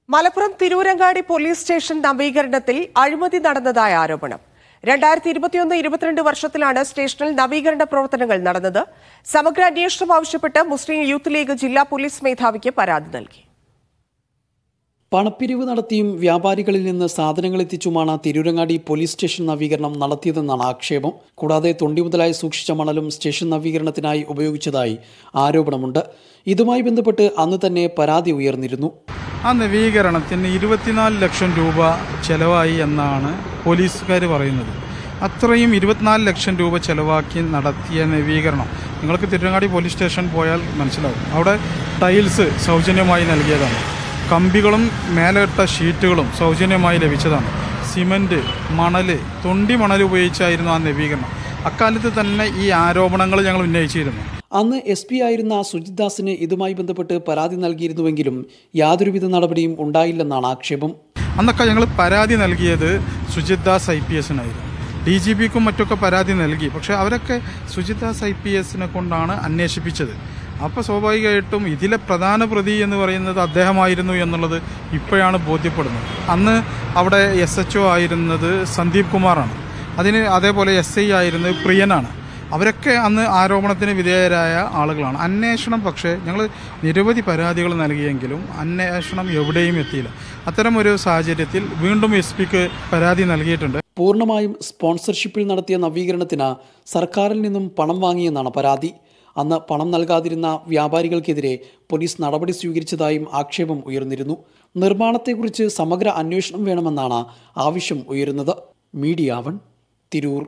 Malappuram Tirurangadi police station നവീകരണത്തിൽ അഴിമതി നടന്നതായ ആരോപണം രണ്ടായിരത്തി ഇരുപത്തിയൊന്ന് ഇരുപത്തിരണ്ട് വർഷത്തിലാണ് സ്റ്റേഷനിൽ നവീകരണ പ്രവർത്തനങ്ങൾ നടന്നത് സമഗ്ര അന്വേഷണം ആവശ്യപ്പെട്ട് മുസ്ലിം യൂത്ത് ലീഗ് ജില്ലാ പോലീസ് മേധാവിക്ക് പരാതി നൽകി പണപ്പിരിവ് നടത്തിയും വ്യാപാരികളിൽ നിന്ന് സാധനങ്ങൾ എത്തിച്ചുമാണ് തിരൂരങ്ങാടി പോലീസ് സ്റ്റേഷൻ നവീകരണം നടത്തിയതെന്നാണ് ആക്ഷേപം കൂടാതെ തൊണ്ടി മുതലായി സൂക്ഷിച്ച മണലും സ്റ്റേഷൻ നവീകരണത്തിനായി ഉപയോഗിച്ചതായി ആരോപണമുണ്ട് ഇതുമായി ബന്ധപ്പെട്ട് അന്ന് തന്നെ പരാതി ഉയർന്നിരുന്നു ആ നവീകരണത്തിന് ഇരുപത്തിനാല് ലക്ഷം രൂപ ചെലവായി എന്നാണ് പോലീസുകാർ പറയുന്നത് അത്രയും ഇരുപത്തിനാല് ലക്ഷം രൂപ ചെലവാക്കി നടത്തിയ നവീകരണം നിങ്ങൾക്ക് തിരുവങ്ങാടി പോലീസ് സ്റ്റേഷൻ പോയാൽ മനസ്സിലാവും അവിടെ ടൈൽസ് സൗജന്യമായി നൽകിയതാണ് കമ്പികളും മേലിട്ട ഷീറ്റുകളും സൗജന്യമായി ലഭിച്ചതാണ് സിമൻറ്റ് മണൽ തൊണ്ടി മണൽ ഉപയോഗിച്ചായിരുന്നു ആ നവീകരണം അക്കാലത്ത് തന്നെ ഈ ആരോപണങ്ങൾ ഞങ്ങൾ ഉന്നയിച്ചിരുന്നു അന്ന് എസ് പി ആയിരുന്ന സുജിത് ദാസിന് ഇതുമായി ബന്ധപ്പെട്ട് പരാതി നൽകിയിരുന്നുവെങ്കിലും യാതൊരുവിധ നടപടിയും ഉണ്ടായില്ലെന്നാണ് ആക്ഷേപം അന്നൊക്കെ ഞങ്ങൾ പരാതി നൽകിയത് സുജിത് ദാസ് ഐ പി എസിനായിരുന്നു ഡി ജി പിക്കും മറ്റൊക്കെ പരാതി നൽകി പക്ഷേ അവരൊക്കെ സുജിത് ദാസ് ഐ പി എസിനെ കൊണ്ടാണ് അന്വേഷിപ്പിച്ചത് അപ്പോൾ സ്വാഭാവികമായിട്ടും ഇതിലെ പ്രധാന പ്രതി എന്ന് പറയുന്നത് അദ്ദേഹമായിരുന്നു എന്നുള്ളത് ഇപ്പോഴാണ് ബോധ്യപ്പെടുന്നത് അന്ന് അവിടെ എസ് എച്ച് ഒ ആയിരുന്നത് സന്ദീപ് കുമാറാണ് അതിന് അതേപോലെ എസ് ഐ ആയിരുന്നത് പ്രിയനാണ് അവരൊക്കെ അന്ന് ആരോപണത്തിന് വിധേയരായ ആളുകളാണ് അന്വേഷണം പക്ഷേ ഞങ്ങൾ നിരവധി പരാതികൾ നൽകിയെങ്കിലും അന്വേഷണം എവിടെയും എത്തിയില്ല അത്തരം ഒരു സാഹചര്യത്തിൽ വീണ്ടും എസ് പിക്ക് പരാതി നൽകിയിട്ടുണ്ട് പൂർണ്ണമായും സ്പോൺസർഷിപ്പിൽ നടത്തിയ നവീകരണത്തിന് സർക്കാരിൽ നിന്നും പണം വാങ്ങിയെന്നാണ് പരാതി അന്ന് പണം നൽകാതിരുന്ന വ്യാപാരികൾക്കെതിരെ പോലീസ് നടപടി സ്വീകരിച്ചതായും ആക്ഷേപം ഉയർന്നിരുന്നു നിർമ്മാണത്തെക്കുറിച്ച് സമഗ്ര അന്വേഷണം വേണമെന്നാണ് ആവശ്യം ഉയരുന്നത് മീഡിയ വൺ തിരൂർ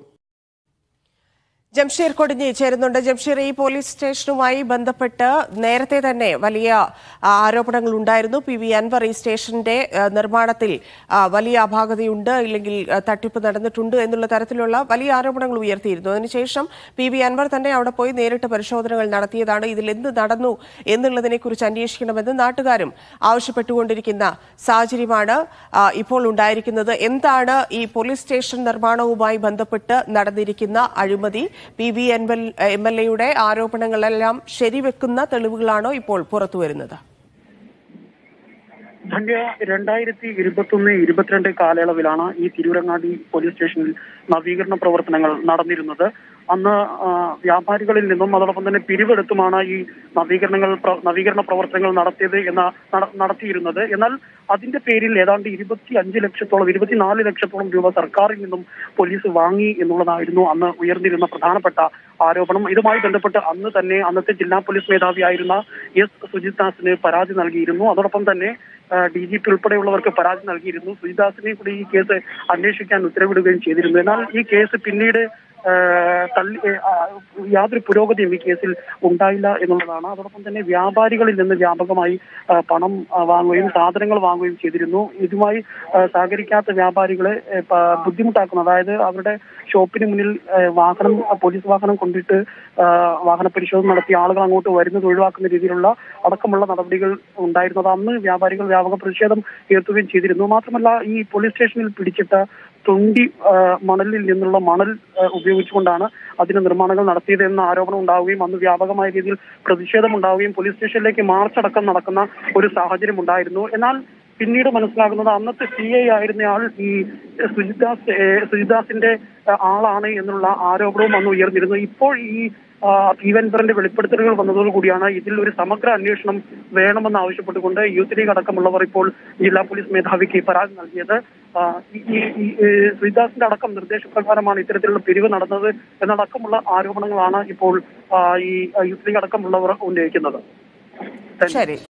ജംഷീർ കൊടിഞ്ഞി ചേരുന്നുണ്ട് ജംഷീർ ഈ പോലീസ് സ്റ്റേഷനുമായി ബന്ധപ്പെട്ട് നേരത്തെ തന്നെ വലിയ ആ, ആരോപണങ്ങൾ ഉണ്ടായിരുന്നു പി വി അൻവർ ഈ സ്റ്റേഷന്റെ ആ, നിർമ്മാണത്തിൽ ആ, വലിയ അപാകതയുണ്ട് ഇല്ലെങ്കിൽ ആ, തട്ടിപ്പ് നടന്നിട്ടുണ്ട് എന്നുള്ള തരത്തിലുള്ള വലിയ ആരോപണങ്ങൾ ഉയർത്തിയിരുന്നു അതിനുശേഷം പി വി അൻവർ തന്നെ അവിടെ പോയി നേരിട്ട് പരിശോധനകൾ നടത്തിയതാണ് ഇതിൽ എന്ത് നടന്നു എന്നുള്ളതിനെ കുറിച്ച് അന്വേഷിക്കണമെന്ന് നാട്ടുകാരും ആവശ്യപ്പെട്ടുകൊണ്ടിരിക്കുന്ന സാഹചര്യമാണ് ആ, ഇപ്പോൾ ഉണ്ടായിരിക്കുന്നത് എന്താണ് ഈ പോലീസ് സ്റ്റേഷൻ നിർമ്മാണവുമായി ബന്ധപ്പെട്ട് നടന്നിരിക്കുന്ന അഴിമതി പി വി എം എൽ എയുടെ ആരോപണങ്ങളെല്ലാം ശരിവെക്കുന്ന തെളിവുകളാണോ ഇപ്പോൾ പുറത്തുവരുന്നത് ധന്യ രണ്ടായിരത്തി ഇരുപത്തൊന്ന് ഇരുപത്തിരണ്ട് കാലയളവിലാണ് ഈ തിരൂരങ്ങാടി പോലീസ് സ്റ്റേഷനിൽ നവീകരണ പ്രവർത്തനങ്ങൾ നടന്നിരുന്നത് അന്ന് ആ, വ്യാപാരികളിൽ നിന്നും അതോടൊപ്പം തന്നെ പിരിവെടുത്തുമാണ് ഈ നവീകരണങ്ങൾ പ്ര- നവീകരണ പ്രവർത്തനങ്ങൾ നടത്തിയത് എന്ന നട- നടത്തിയിരുന്നത് എന്നാൽ അതിന്റെ പേരിൽ ഏതാണ്ട് ഇരുപത്തി അഞ്ച് ലക്ഷത്തോളം ഇരുപത്തിനാല് ലക്ഷത്തോളം രൂപ സർക്കാരിൽ നിന്നും പോലീസ് വാങ്ങി എന്നുള്ളതായിരുന്നു അന്ന് ഉയർന്നിരുന്ന പ്രധാനപ്പെട്ട ആരോപണം ഇതുമായി ബന്ധപ്പെട്ട് അന്ന് തന്നെ അന്നത്തെ ജില്ലാ പോലീസ് മേധാവിയായിരുന്ന എസ് സുജിത് ദാസിന് പരാതി നൽകിയിരുന്നു അതോടൊപ്പം തന്നെ ഡി ജി പി ഉൾപ്പെടെയുള്ളവർക്ക് പരാതി നൽകിയിരുന്നു സുജിദാസിനെ കൂടി ഈ കേസ് അന്വേഷിക്കാൻ ഉത്തരവിടുകയും ചെയ്തിരുന്നു എന്നാൽ ഈ കേസ് പിന്നീട് ആ, തള്ളി ആ, യാതൊരു പുരോഗതിയും ഈ കേസിൽ ഉണ്ടായില്ല എന്നുള്ളതാണ് അതോടൊപ്പം തന്നെ വ്യാപാരികളിൽ നിന്ന് വ്യാപകമായി ആ, പണം ആ, വാങ്ങുകയും സാധനങ്ങൾ വാങ്ങുകയും ചെയ്തിരുന്നു ഇതുമായി ആ, സഹകരിക്കാത്ത വ്യാപാരികളെ ഏ, പ- ബുദ്ധിമുട്ടാക്കുന്നു അതായത് അവരുടെ ഷോപ്പിന് മുന്നിൽ ഏ, വാഹനം പോലീസ് വാഹനം കൊണ്ടിട്ട് ആ, വാഹന പരിശോധന നടത്തി ആളുകൾ അങ്ങോട്ട് വരുന്നത് ഒഴിവാക്കുന്ന രീതിയിലുള്ള അടക്കമുള്ള നടപടികൾ ഉണ്ടായിരുന്നത് അന്ന് വ്യാപാരികൾ വ്യാപക പ്രതിഷേധം ഉയർത്തുകയും ചെയ്തിരുന്നു മാത്രമല്ല ഈ പോലീസ് സ്റ്റേഷനിൽ പിടിച്ചിട്ട തൊണ്ടി ആ, മണലിൽ നിന്നുള്ള മണൽ ആ, ഉപയോഗിച്ചുകൊണ്ടാണ് അതിന് നിർമ്മാണങ്ങൾ നടത്തിയത് എന്ന ആരോപണം ഉണ്ടാവുകയും അന്ന് വ്യാപകമായ രീതിയിൽ പ്രതിഷേധം ഉണ്ടാവുകയും പോലീസ് സ്റ്റേഷനിലേക്ക് മാർച്ച് അടക്കം നടക്കുന്ന ഒരു സാഹചര്യം ഉണ്ടായിരുന്നു എന്നാൽ പിന്നീട് മനസ്സിലാകുന്നത് അന്നത്തെ സി ഐ ആയിരുന്നയാൾ ഈ സുജിദാസ് ഏ, സുജിദാസിന്റെ ആ, ആളാണ് എന്നുള്ള ആരോപണവും അന്ന് ഉയർന്നിരുന്നു ഇപ്പോൾ ഈ ആ, പീവൻപറിന്റെ വെളിപ്പെടുത്തലുകൾ വന്നതോടുകൂടിയാണ് ഇതിൽ ഒരു സമഗ്ര അന്വേഷണം വേണമെന്ന് ആവശ്യപ്പെട്ടുകൊണ്ട് യൂത്ത് ലീഗ് അടക്കമുള്ളവർ ഇപ്പോൾ ജില്ലാ പോലീസ് മേധാവിക്ക് പരാതി നൽകിയത് ആ, ഈ ഈ- ഈ ഏ, ശ്രീദാസിന്റെ അടക്കം നിർദ്ദേശപ്രകാരമാണ് ഇത്തരത്തിലുള്ള പിരിവ് നടന്നത് എന്നടക്കമുള്ള ആരോപണങ്ങളാണ് ഇപ്പോൾ ആ, ഈ യൂത്ത് ലീഗ് അടക്കമുള്ളവർ ഉന്നയിക്കുന്നത് ശരി